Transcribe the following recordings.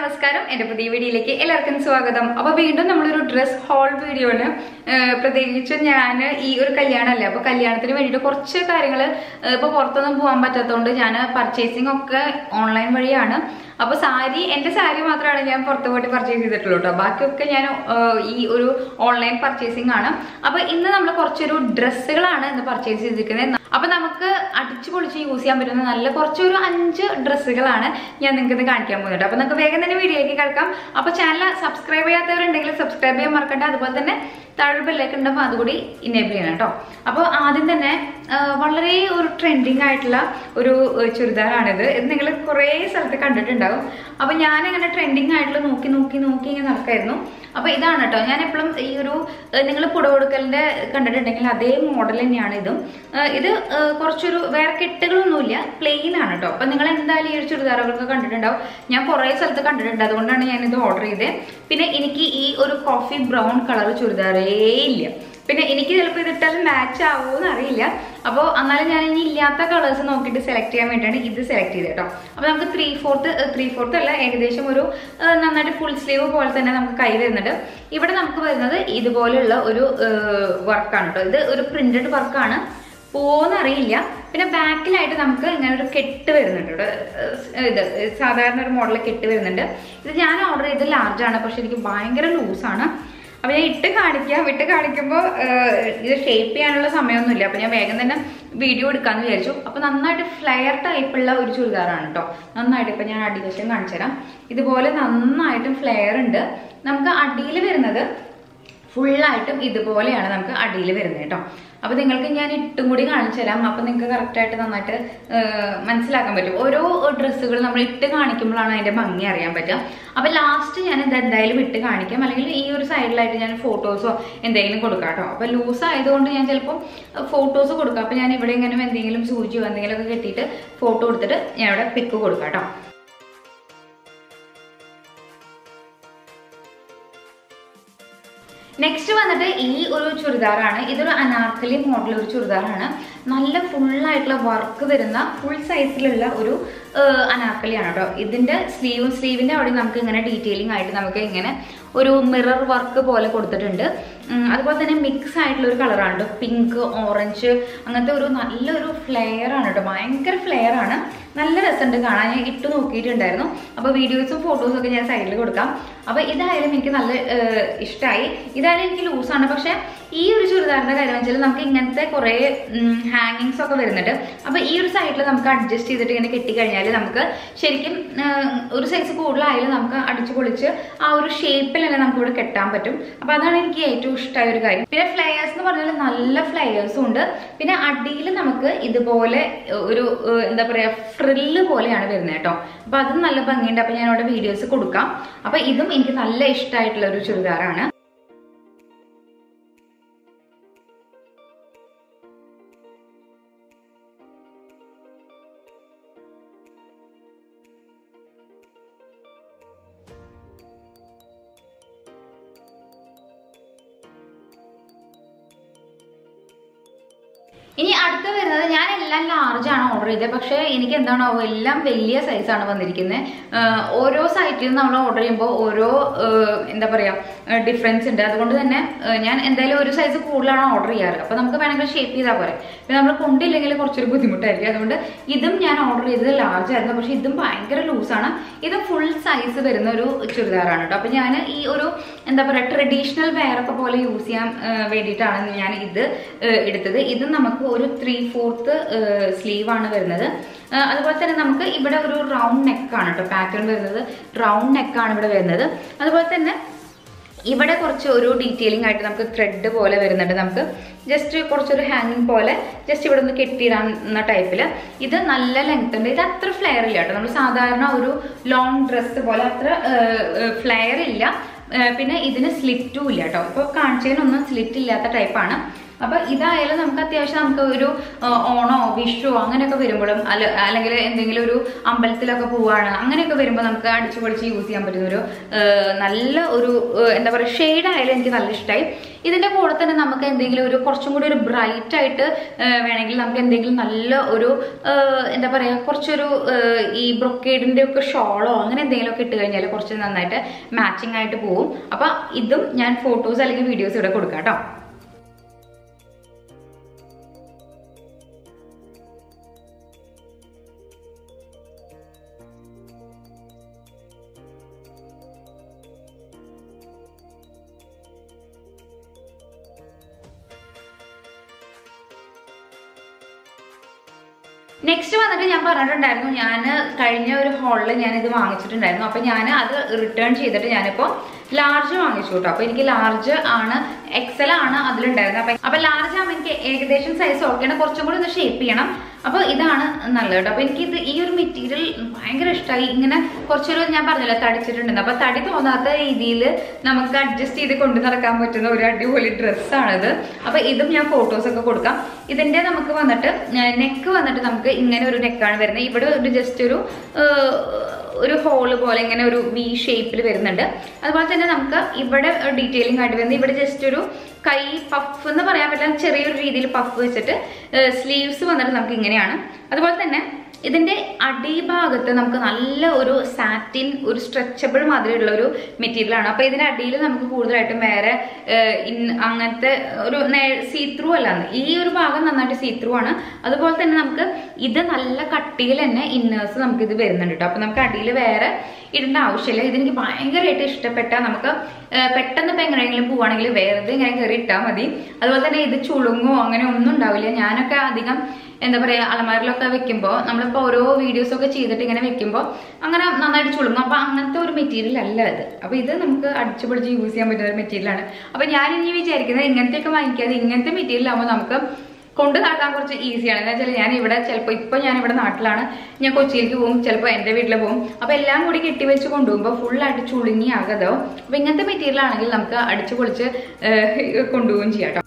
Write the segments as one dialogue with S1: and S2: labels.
S1: നമസ്കാരം എന്റെ പുതിയ വീഡിയോയിലേക്ക് എല്ലാവർക്കും സ്വാഗതം അപ്പൊ വീണ്ടും നമ്മളൊരു ഡ്രസ് ഹോൾ വീഡിയോ ആണ് ഏഹ് പ്രത്യേകിച്ച് ഞാൻ ഈ ഒരു കല്യാണമല്ലേ അപ്പൊ കല്യാണത്തിന് വേണ്ടിയിട്ട് കുറച്ച് കാര്യങ്ങൾ ഇപ്പൊ പുറത്തൊന്നും പോകാൻ പറ്റാത്തതുകൊണ്ട് ഞാൻ പർച്ചേസിംഗ് ഒക്കെ ഓൺലൈൻ വഴിയാണ് അപ്പൊ സാരി എന്റെ സാരി മാത്രമാണ് ഞാൻ പുറത്ത് പോയിട്ട് പർച്ചേസ് ചെയ്തിട്ടുള്ളൂ കേട്ടോ ബാക്കിയൊക്കെ ഞാൻ ഏഹ് ഈ ഒരു ഓൺലൈൻ പർച്ചേസിംഗ് ആണ് അപ്പൊ ഇന്ന് നമ്മൾ കുറച്ചൊരു ഡ്രസ്സുകളാണ് ഇന്ന് പർച്ചേസ് ചെയ്തിരിക്കുന്നത് അപ്പൊ നമുക്ക് അടിച്ചു പൊളിച്ച് യൂസ് ചെയ്യാൻ പറ്റുന്ന നല്ല കുറച്ചൊരു അഞ്ച് ഡ്രസ്സുകളാണ് ഞാൻ നിങ്ങൾക്ക് ഇന്ന് കാണിക്കാൻ പോകുന്നത് അപ്പൊ നമുക്ക് വേഗം തന്നെ വീഡിയോയിലേക്ക് കിടക്കാം അപ്പൊ ചാനൽ സബ്സ്ക്രൈബ് ചെയ്യാത്തവരുണ്ടെങ്കിൽ സബ്സ്ക്രൈബ് ചെയ്യാൻ മറക്കണ്ട അതുപോലെ തന്നെ താഴെ ബെല്ലേക്ക് ഉണ്ടാകുമ്പോൾ അതുകൂടി ഇനേബിൾ ചെയ്യണം കേട്ടോ അപ്പോൾ ആദ്യം തന്നെ ആ, വളരെ ഒരു ട്രെൻഡിങ് ആയിട്ടുള്ള ഒരു ഏർ, ചുരിദാറാണിത് ഇത് നിങ്ങൾ കുറേ സ്ഥലത്ത് കണ്ടിട്ടുണ്ടാവും അപ്പൊ ഞാൻ അങ്ങനെ ട്രെൻഡിങ് ആയിട്ടുള്ള നോക്കി നോക്കി നോക്കി ഇങ്ങനെ നടക്കായിരുന്നു അപ്പൊ ഇതാണ് കേട്ടോ ഞാൻ എപ്പോഴും ഈ ഒരു നിങ്ങൾ പുടകൊടുക്കലിന്റെ കണ്ടിട്ടുണ്ടെങ്കിൽ അതേ മോഡൽ തന്നെയാണ് ഇതും ആ, ഇത് ആ, കുറച്ചൊരു വേറെ കെട്ടുകളൊന്നുമില്ല പ്ലെയിൻ ആണ് കേട്ടോ അപ്പൊ നിങ്ങൾ എന്തായാലും ഈ ഒരു ചുരിദാറുകളൊക്കെ കണ്ടിട്ടുണ്ടാവും ഞാൻ കുറേ സ്ഥലത്ത് കണ്ടിട്ടുണ്ട് അതുകൊണ്ടാണ് ഞാൻ ഇത് ഓർഡർ ചെയ്തത് പിന്നെ എനിക്ക് ഈ ഒരു കോഫി ബ്രൗൺ കളർ ചുരിദാറേ ഇല്ല പിന്നെ എനിക്ക് ചിലപ്പോൾ ഇതിട്ടാൽ മാച്ച് ആവുമെന്ന് അറിയില്ല അപ്പോൾ എന്നാലും ഞാൻ ഇനി ഇല്ലാത്ത കളേഴ്സ് നോക്കിയിട്ട് സെലക്ട് ചെയ്യാൻ വേണ്ടിയാണ് ഇത് സെലക്ട് ചെയ്തത് കേട്ടോ അപ്പോൾ നമുക്ക് ത്രീ ഫോർത്ത് ത്രീ ഫോർത്ത് അല്ല ഏകദേശം ഒരു ആ, നന്നായിട്ട് ഫുൾ സ്ലീവ് പോലെ തന്നെ നമുക്ക് കൈ വരുന്നുണ്ട് ഇവിടെ നമുക്ക് വരുന്നത് ഇതുപോലുള്ള ഒരു വർക്കാണ് കേട്ടോ ഇത് ഒരു പ്രിന്റഡ് വർക്കാണ് പോന്ന് അറിയില്ല പിന്നെ ബാക്കിലായിട്ട് നമുക്ക് ഇങ്ങനെ ഒരു കെട്ട് വരുന്നുണ്ട് ഇവിടെ ഏഹ് ഇത് സാധാരണ ഒരു മോഡൽ കെട്ട് വരുന്നുണ്ട് ഇത് ഞാൻ ഓർഡർ ചെയ്ത് ലാർജ് ആണ് പക്ഷെ എനിക്ക് ഭയങ്കര ലൂസാണ് അപ്പൊ ഞാൻ ഇട്ട് കാണിക്കാം ഇട്ട് കാണിക്കുമ്പോൾ ഇത് ഷേപ്പ് ചെയ്യാനുള്ള സമയമൊന്നുമില്ല അപ്പൊ ഞാൻ വേഗം തന്നെ വീഡിയോ എടുക്കാന്ന് വിചാരിച്ചു അപ്പൊ നന്നായിട്ട് ഫ്ലെയർ ടൈപ്പുള്ള ഒരു ചുരിദാറാണ് കേട്ടോ നന്നായിട്ട് ഇപ്പൊ ഞാൻ അടിവശം കാണിച്ചു തരാം ഇതുപോലെ നന്നായിട്ട് ഫ്ലെയർ ഉണ്ട് നമുക്ക് അടിയിൽ വരുന്നത് ഫുള്ളായിട്ടും ഇതുപോലെയാണ് നമുക്ക് അടിയിൽ വരുന്നത് കേട്ടോ അപ്പൊ നിങ്ങൾക്ക് ഞാൻ ഇട്ടും കൂടി കാണിച്ചു തരാം അപ്പൊ നിങ്ങൾക്ക് കറക്റ്റ് ആയിട്ട് നന്നായിട്ട് ആ, മനസ്സിലാക്കാൻ പറ്റും ഓരോ ഡ്രസ്സുകൾ നമ്മൾ ഇട്ട് കാണിക്കുമ്പോഴാണ് അതിന്റെ ഭംഗി അറിയാൻ പറ്റുക അപ്പൊ ലാസ്റ്റ് ഞാൻ ഇത് എന്തായാലും ഇട്ട് കാണിക്കാം അല്ലെങ്കിൽ ഈ ഒരു സൈഡിലായിട്ട് ഞാൻ ഫോട്ടോസോ എന്തെങ്കിലും കൊടുക്കാം കേട്ടോ അപ്പൊ ലൂസ് ആയതുകൊണ്ട് ഞാൻ ചിലപ്പോൾ ഫോട്ടോസ് കൊടുക്കാം അപ്പൊ ഞാൻ ഇവിടെ ഇങ്ങനെ എന്തെങ്കിലും സൂചിയോ എന്തെങ്കിലും ഒക്കെ കെട്ടിയിട്ട് ഫോട്ടോ കൊടുത്തിട്ട് ഞാൻ ഇവിടെ പിക്ക് കൊടുക്കാം കേട്ടോ നെക്സ്റ്റ് വന്നിട്ട് ഈ ഒരു ചുരിദാറാണ് ഇതൊരു അനാർക്കലി മോഡൽ ഒരു ചുരിദാറാണ് നല്ല ഫുള്ളായിട്ടുള്ള വർക്ക് വരുന്ന ഫുൾ സൈസിലുള്ള ഒരു ഏഹ്, അനാർക്കലിയാണ് കേട്ടോ ഇതിന്റെ സ്ലീവ് സ്ലീവിന്റെ അവിടെ നമുക്ക് ഇങ്ങനെ ഡീറ്റെയിലിംഗ് ആയിട്ട് നമുക്ക് ഇങ്ങനെ ഒരു മിറർ വർക്ക് പോലെ കൊടുത്തിട്ടുണ്ട് ഉം, അതുപോലെ തന്നെ മിക്സ് ആയിട്ടുള്ള ഒരു കളറാണ് കേട്ടോ പിങ്ക് ഓറഞ്ച് അങ്ങനത്തെ ഒരു നല്ലൊരു ഫ്ലെയർ ആണ് കേട്ടോ ഭയങ്കര ഫ്ലെയർ ആണ് നല്ല രസമുണ്ട് കാണാൻ ഞാൻ ഇട്ട് നോക്കിയിട്ടുണ്ടായിരുന്നു അപ്പോൾ വീഡിയോസും ഫോട്ടോസും ഒക്കെ ഞാൻ സൈഡിൽ കൊടുക്കാം അപ്പോൾ ഇതായാലും എനിക്ക് നല്ല ഇഷ്ടമായി ഇതായാലും എനിക്ക് ലൂസാണ് പക്ഷേ ഈ ഒരു ചുരിദാറിന്റെ കാര്യം വെച്ചാൽ നമുക്ക് ഇങ്ങനത്തെ കുറേ ഹാങ്ങിങ്സ് ഒക്കെ വരുന്നുണ്ട് അപ്പോൾ ഈ ഒരു സൈഡിൽ നമുക്ക് അഡ്ജസ്റ്റ് ചെയ്തിട്ട് ഇങ്ങനെ കെട്ടിക്കഴിഞ്ഞാൽ നമുക്ക് ശരിക്കും ആ, ഒരു സൈസ് കൂടുതലായാലും നമുക്ക് അടിച്ചു പൊളിച്ച് ആ ഒരു ഷേപ്പിൽ തന്നെ നമുക്ക് ഇവിടെ കെട്ടാൻ പറ്റും അപ്പോൾ അതാണ് എനിക്ക് ഏറ്റവും ഇഷ്ടമായ ഒരു കാര്യം പിന്നെ ഫ്ലയേഴ്സ് എന്ന് പറഞ്ഞാൽ നല്ല ഫ്ലയേഴ്സും ഉണ്ട് പിന്നെ അടിയിൽ നമുക്ക് ഇതുപോലെ ഒരു ഏഹ്, എന്താ പറയാ ഫ്രില്ല് പോലെയാണ് വരുന്നത് കേട്ടോ അപ്പൊ അതും നല്ല ഭംഗിയുണ്ട് അപ്പൊ ഞാൻ അവിടെ വീഡിയോസ് കൊടുക്കാം അപ്പൊ ഇതും എനിക്ക് നല്ല ഇഷ്ടമായിട്ടുള്ള ഒരു ചുരിദാറാണ് ഇനി അടുത്ത വരുന്നത് ഞാൻ എല്ലാം ലാർജ് ആണ് ഓർഡർ ചെയ്തത് പക്ഷേ എനിക്ക് എന്താണോ എല്ലാം വലിയ സൈസാണ് വന്നിരിക്കുന്നത് ഓരോ സൈറ്റിൽ നിന്ന് നമ്മൾ ഓർഡർ ചെയ്യുമ്പോൾ ഓരോ ആഹ് എന്താ പറയുക ഡിഫറൻസ് ഉണ്ട് അതുകൊണ്ട് തന്നെ ആഹ് ഞാൻ എന്തായാലും ഒരു സൈസ് കൂടുതലാണ് ഓർഡർ ചെയ്യാറ് അപ്പോൾ നമുക്ക് വേണമെങ്കിൽ ഷേപ്പ് ചെയ്താൽ പോരെ പിന്നെ നമ്മൾ കൊണ്ടില്ലെങ്കിൽ കുറച്ചൊരു ബുദ്ധിമുട്ടായിരിക്കും അതുകൊണ്ട് ഇതും ഞാൻ ഓർഡർ ചെയ്തത് ലാർജ് ആയിരുന്നു പക്ഷേ ഇതും ഭയങ്കര ലൂസാണ് ഇത് ഫുൾ സൈസ് വരുന്ന ഒരു ചുരിദാറാണ് കേട്ടോ അപ്പോൾ ഞാൻ ഈ ഒരു എന്താ പറയുക ട്രഡീഷണൽ വെയർ ഒക്കെ പോലെ യൂസ് ചെയ്യാൻ ആഹ് വേണ്ടിയിട്ടാണ് ഞാൻ ഇത് ആഹ് എടുത്തത് ഇത് നമുക്ക് ഒരു ത്രീ ഫോർത്ത് സ്ലീവ് ആണ് വരുന്നത് ആഹ് അതുപോലെ തന്നെ നമുക്ക് ഇവിടെ ഒരു റൗണ്ട് നെക്കാണ് കേട്ടോ പാറ്റേൺ വരുന്നത് റൗണ്ട് നെക്കാണ് ഇവിടെ വരുന്നത് അതുപോലെ തന്നെ ഇവിടെ കുറച്ച് ഒരു ഡീറ്റെയിലിംഗ് ആയിട്ട് നമുക്ക് ത്രെഡ് പോലെ വരുന്നുണ്ട് നമുക്ക് ജസ്റ്റ് കുറച്ചൊരു ഹാങ്ങിങ് പോലെ ജസ്റ്റ് ഇവിടെ ഒന്ന് കെട്ടിയിടാവുന്ന ടൈപ്പിൽ ഇത് നല്ല ലെങ്ത് ഉണ്ട് ഇത് അത്ര ഫ്ലെയർ ഇല്ല കേട്ടോ നമ്മൾ സാധാരണ ഒരു ലോങ് ഡ്രസ്സ് പോലെ അത്ര ഫ്ലെയർ ഇല്ല ഏർ പിന്നെ ഇതിന് സ്ലിറ്റും ഇല്ല കേട്ടോ ഇപ്പോൾ കാണിച്ചതിനൊന്നും സ്ലിറ്റ് ഇല്ലാത്ത ടൈപ്പാണ് അപ്പൊ ഇതായാലും നമുക്ക് അത്യാവശ്യം നമുക്ക് ഒരു ആ, ഓണോ വിഷു അങ്ങനെയൊക്കെ വരുമ്പോഴും അല്ല അല്ലെങ്കിൽ എന്തെങ്കിലും ഒരു അമ്പലത്തിലൊക്കെ പോവാണ് അങ്ങനെയൊക്കെ വരുമ്പോൾ നമുക്ക് അടിച്ചു പൊളിച്ച് യൂസ് ചെയ്യാൻ പറ്റുന്ന ഒരു ആ, നല്ല ഒരു ആ, എന്താ പറയുക ഷെയ്ഡ് ആയാലും എനിക്ക് നല്ല ഇഷ്ടമായി ഇതിന്റെ കൂടെ തന്നെ നമുക്ക് എന്തെങ്കിലും ഒരു കുറച്ചും കൂടി ഒരു ബ്രൈറ്റ് ആയിട്ട് ആ, വേണമെങ്കിൽ നമുക്ക് എന്തെങ്കിലും നല്ല ഒരു ആ, എന്താ പറയാ കുറച്ചൊരു ആ, ഈ ബ്രൊക്കേഡിന്റെ ഒക്കെ ഷോളോ അങ്ങനെ എന്തെങ്കിലും ഒക്കെ ഇട്ട് കഴിഞ്ഞാൽ കുറച്ച് നന്നായിട്ട് മാച്ചിങ് ആയിട്ട് പോകും അപ്പൊ ഇതും ഞാൻ ഫോട്ടോസ് അല്ലെങ്കിൽ വീഡിയോസ് ഇവിടെ കൊടുക്കാം കേട്ടോ നെക്സ്റ്റ് വന്നിട്ട് ഞാൻ പറഞ്ഞിട്ടുണ്ടായിരുന്നു ഞാൻ കഴിഞ്ഞ ഒരു ഹാളിൽ ഞാൻ ഇത് വാങ്ങിച്ചിട്ടുണ്ടായിരുന്നു അപ്പൊ ഞാൻ അത് റിട്ടേൺ ചെയ്തിട്ട് ഞാനിപ്പോ ലാർജ് വാങ്ങിച്ചു കേട്ടോ അപ്പൊ എനിക്ക് ലാർജ് ആണ് എക്സൽ ആണ് അതിലുണ്ടായിരുന്നത് അപ്പൊ അപ്പൊ ലാർജ് ആകുമ്പോൾ എനിക്ക് ഏകദേശം സൈസ് ഓക്കെയാണ് കുറച്ചും കൂടി ഒന്ന് ഷേപ്പ് ചെയ്യണം അപ്പൊ ഇതാണ് നല്ലത് കേട്ടോ അപ്പൊ എനിക്ക് ഇത് ഈ ഒരു മെറ്റീരിയൽ ഭയങ്കര ഇഷ്ടമായി ഇങ്ങനെ കുറച്ചൊരു ഞാൻ പറഞ്ഞല്ലോ തടിച്ചിട്ടുണ്ടെന്ന് അപ്പൊ തടി തോന്നാത്ത രീതിയിൽ നമുക്ക് അഡ്ജസ്റ്റ് ചെയ്ത് കൊണ്ടു നടക്കാൻ പറ്റുന്ന ഒരു അടിപൊളി ഡ്രസ്സാണിത് അപ്പൊ ഇതും ഞാൻ ഫോട്ടോസ് ഒക്കെ കൊടുക്കാം ഇതിന്റെ നമുക്ക് വന്നിട്ട് നെക്ക് വന്നിട്ട് നമുക്ക് ഇങ്ങനെ ഒരു നെക്കാണ് വരുന്നത് ഇവിടെ ഒരു ജസ്റ്റ് ഒരു ഏർ, ഒരു ഹോള് പോലെ ഇങ്ങനെ ഒരു വി ഷേപ്പിൽ വരുന്നുണ്ട് അതുപോലെ തന്നെ നമുക്ക് ഇവിടെ ഡീറ്റെയിലിംഗ് ആയിട്ട് വരുന്നത് ഇവിടെ ജസ്റ്റ് ഒരു കൈ പഫ് എന്ന് പറയാൻ പറ്റില്ല ചെറിയൊരു രീതിയിൽ പഫ് വെച്ചിട്ട് സ്ലീവ്സ് വന്നിട്ട് നമുക്ക് ഇങ്ങനെയാണ് അതുപോലെ തന്നെ ഇതിന്റെ അടിഭാഗത്ത് നമുക്ക് നല്ല ഒരു സാറ്റിൻ ഒരു സ്ട്രെച്ചബിൾ മാതിരിയുള്ള ഒരു മെറ്റീരിയൽ ആണ് അപ്പൊ ഇതിന്റെ അടിയിൽ നമുക്ക് കൂടുതലായിട്ടും വേറെ ഏഹ്, ഇൻ- അങ്ങനത്തെ ഒരു സീ ത്രൂ അല്ലാന്ന് ഈ ഒരു ഭാഗം നന്നായിട്ട് സീ ത്രൂ ആണ് അതുപോലെ തന്നെ നമുക്ക് ഇത് നല്ല കട്ടിയിൽ തന്നെ ഇന്നേഴ്സ് നമുക്ക് ഇത് വരുന്നുണ്ട് കേട്ടോ അപ്പൊ നമുക്ക് അടിയിൽ വേറെ ഇടേണ്ട ആവശ്യമില്ല ഇതെനിക്ക് ഭയങ്കരമായിട്ട് ഇഷ്ടപ്പെട്ട നമുക്ക് ഏഹ്, പെട്ടെന്ന് ഇപ്പൊ എങ്ങനെയെങ്കിലും പോവാണെങ്കിൽ വേറെ ഇങ്ങനെ കയറി ഇട്ടാൽ മതി അതുപോലെ തന്നെ ഇത് ചുളുങ്ങോ അങ്ങനെ ഒന്നും ഉണ്ടാവില്ല ഞാനൊക്കെ അധികം എന്താ പറയാ അലമാരിലൊക്കെ വെക്കുമ്പോൾ നമ്മളിപ്പോൾ ഓരോ വീഡിയോസ് ഒക്കെ ചെയ്തിട്ട് ഇങ്ങനെ വെക്കുമ്പോൾ അങ്ങനെ നന്നായിട്ട് ചുളുങ്ങും അപ്പൊ അങ്ങനത്തെ ഒരു മെറ്റീരിയൽ അല്ല ഇത് അപ്പൊ ഇത് നമുക്ക് അടിച്ചു പൊളിച്ച് യൂസ് ചെയ്യാൻ പറ്റുന്ന ഒരു മെറ്റീരിയൽ ആണ് അപ്പൊ ഞാൻ ഇനി വിചാരിക്കുന്നത് ഇങ്ങനത്തെയൊക്കെ വാങ്ങിക്കാതെ ഇങ്ങനത്തെ മെറ്റീരിയൽ ആകുമ്പോൾ നമുക്ക് കൊണ്ട് നടക്കാൻ കുറച്ച് ഈസിയാണ് എന്ന് വെച്ചാൽ ഞാൻ ഇവിടെ ചിലപ്പോൾ ഇപ്പോൾ ഞാൻ ഇവിടെ നാട്ടിലാണ് ഞാൻ കൊച്ചിയിലേക്ക് പോകും ചിലപ്പോൾ എൻ്റെ വീട്ടിൽ പോകും അപ്പോൾ എല്ലാം കൂടി കെട്ടി വെച്ച് കൊണ്ടുപോകുമ്പോൾ ഫുള്ളായിട്ട് ചുളുങ്ങി ആകതോ അപ്പോൾ ഇങ്ങനത്തെ മെറ്റീരിയൽ ആണെങ്കിൽ നമുക്ക് അടിച്ചു പൊളിച്ച് ഏഹ്, കൊണ്ടുപോവുകയും ചെയ്യാം കേട്ടോ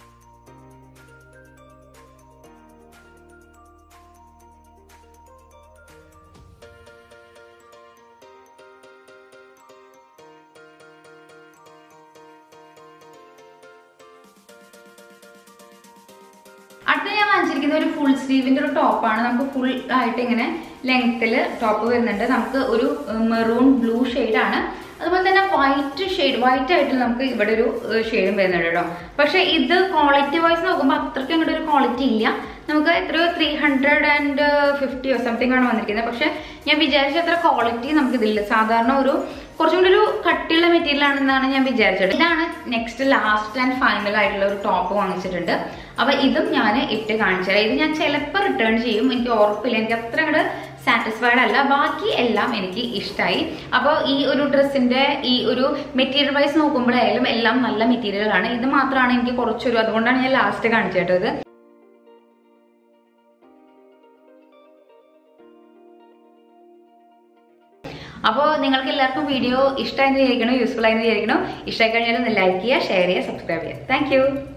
S1: അടുത്ത ഞാൻ വാങ്ങിച്ചിരിക്കുന്ന ഒരു ഫുൾ സ്ലീവിന്റെ ഒരു ടോപ്പാണ് നമുക്ക് ഫുൾ ആയിട്ട് ഇങ്ങനെ ലെങ്ത്തിൽ ടോപ്പ് വരുന്നുണ്ട് നമുക്ക് ഒരു മെറൂൺ ബ്ലൂ ആണ് അതുപോലെ തന്നെ വൈറ്റ് ഷെയ്ഡ് വൈറ്റ് ആയിട്ട് നമുക്ക് ഇവിടെ ഒരു ഷെയ്ഡും വരുന്നുണ്ട് കേട്ടോ പക്ഷെ ഇത് ക്വാളിറ്റി വൈസ് നോക്കുമ്പോൾ അത്രയ്ക്ക് അങ്ങോട്ട് ഒരു ക്വാളിറ്റി ഇല്ല നമുക്ക് എത്രയോ ത്രീ ഹൺഡ്രഡ് ആൻഡ് ഫിഫ്റ്റിയോ സംതിങ് ആണ് വന്നിരിക്കുന്നത് പക്ഷെ ഞാൻ വിചാരിച്ച അത്ര ക്വാളിറ്റി നമുക്ക് ഇതില്ല സാധാരണ ഒരു കുറച്ചും കൂടി ഒരു കട്ടിയുള്ള മെറ്റീരിയൽ ആണെന്നാണ് ഞാൻ വിചാരിച്ചത് ഇതാണ് നെക്സ്റ്റ് ലാസ്റ്റ് ആൻഡ് ഫൈനൽ ആയിട്ടുള്ള ഒരു ടോപ്പ് വാങ്ങിച്ചിട്ടുണ്ട് അപ്പൊ ഇതും ഞാൻ ഇട്ട് കാണിച്ചു തരാം ഇത് ഞാൻ ചിലപ്പോൾ റിട്ടേൺ ചെയ്യും എനിക്ക് ഉറപ്പില്ല എനിക്ക് അത്ര അങ്ങോട്ട് സാറ്റിസ്ഫൈഡ് അല്ല ബാക്കി എല്ലാം എനിക്ക് ഇഷ്ടമായി അപ്പോൾ ഈ ഒരു ഡ്രസ്സിന്റെ ഈ ഒരു മെറ്റീരിയൽ വൈസ് നോക്കുമ്പോഴായാലും എല്ലാം നല്ല മെറ്റീരിയലാണ് ഇത് മാത്രമാണ് എനിക്ക് കുറച്ചൊരു അതുകൊണ്ടാണ് ഞാൻ ലാസ്റ്റ് കാണിച്ചു കേട്ടത് അപ്പോൾ നിങ്ങൾക്ക് എല്ലാവർക്കും വീഡിയോ ഇഷ്ടമായെന്ന് വിചാരിക്കണോ യൂസ്ഫുൾ ആയെന്ന് വിചാരിക്കണോ ഇഷ്ടമായി കഴിഞ്ഞാൽ ഒന്ന് ലൈക്ക് ചെയ്യുക ഷെയർ ചെയ്യുക സബ്സ്ക്രൈബ് ചെയ്യുക താങ്ക്